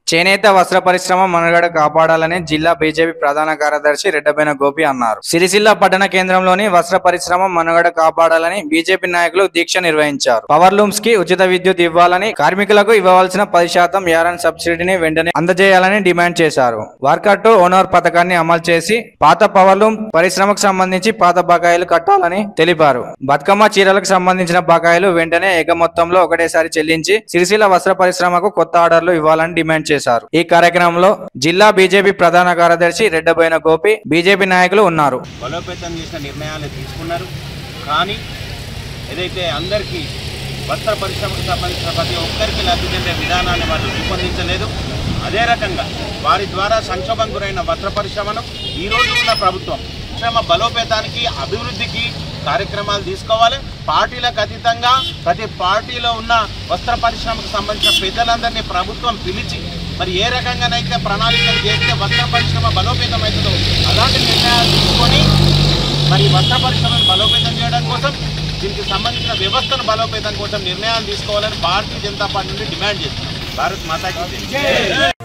చేనేత వస్త్ర పరిశ్రమ మనుగడ కాపాడాలని జిల్లా బీజేపీ ప్రధాన కార్యదర్శి రెడ్డబైన గోపి అన్నారు సిరిసిల్ల పట్టణ కేంద్రంలోని వస్త్ర పరిశ్రమ మనుగడ కాపాడాలని బీజేపీ నాయకులు దీక్ష నిర్వహించారు పవర్ లూమ్స్ కి ఉచిత విద్యుత్ ఇవ్వాలని కార్మికులకు ఇవ్వవలసిన పది శాతం యారన్ సబ్సిడీని వెంటనే అందజేయాలని డిమాండ్ చేశారు వర్కర్ టు ఓనర్ పథకాన్ని అమలు చేసి పాత పవర్ లూమ్ పరిశ్రమకు సంబంధించి పాత బకాయిలు కట్టాలని తెలిపారు బతుకమ్మ చీరలకు సంబంధించిన బకాయిలు వెంటనే ఏక మొత్తంలో ఒకటేసారి చెల్లించి సిరిసిల్ల వస్త్ర పరిశ్రమకు కొత్త ఆర్డర్లు ఇవ్వాలని డిమాండ్ చేశారు ఈ కార్యక్రమంలో జిల్లా బీజేపీ ప్రధాన కార్యదర్శి రెడ్డబోయిన గోపి బీజేపీ నాయకులు ఉన్నారు బలోపేతం చేసిన నిర్ణయాలు తీసుకున్నారు కానీ ఏదైతే అందరికీ వస్త్ర పరిశ్రమకు సంబంధించిన ప్రతి ఒక్కరికి లబ్ధి చెందే విధానాన్ని వాళ్ళు రూపొందించలేదు అదే రకంగా వారి ద్వారా సంక్షోభం గురైన వస్త్ర పరిశ్రమను ఈ రోజు ఉన్న ప్రభుత్వం పరిశ్రమ బలోపేతానికి అభివృద్ధికి కార్యక్రమాలు తీసుకోవాలి పార్టీలకు అతీతంగా ప్రతి పార్టీలో ఉన్న వస్త్ర పరిశ్రమకు సంబంధించిన పెద్దలందరినీ ప్రభుత్వం పిలిచి మరి ఏ రకంగానైతే ప్రణాళికలు చేస్తే వస్త్ర పరిశ్రమ బలోపేతం అవుతుందో అలాంటి నిర్ణయాలు తీసుకొని మరి వస్త్ర పరిశ్రమను బలోపేతం చేయడం కోసం దీనికి సంబంధించిన వ్యవస్థను బలోపేతం కోసం నిర్ణయాలు తీసుకోవాలని భారతీయ జనతా పార్టీ నుండి డిమాండ్ చేస్తుంది భారత్ మాతాకి జై.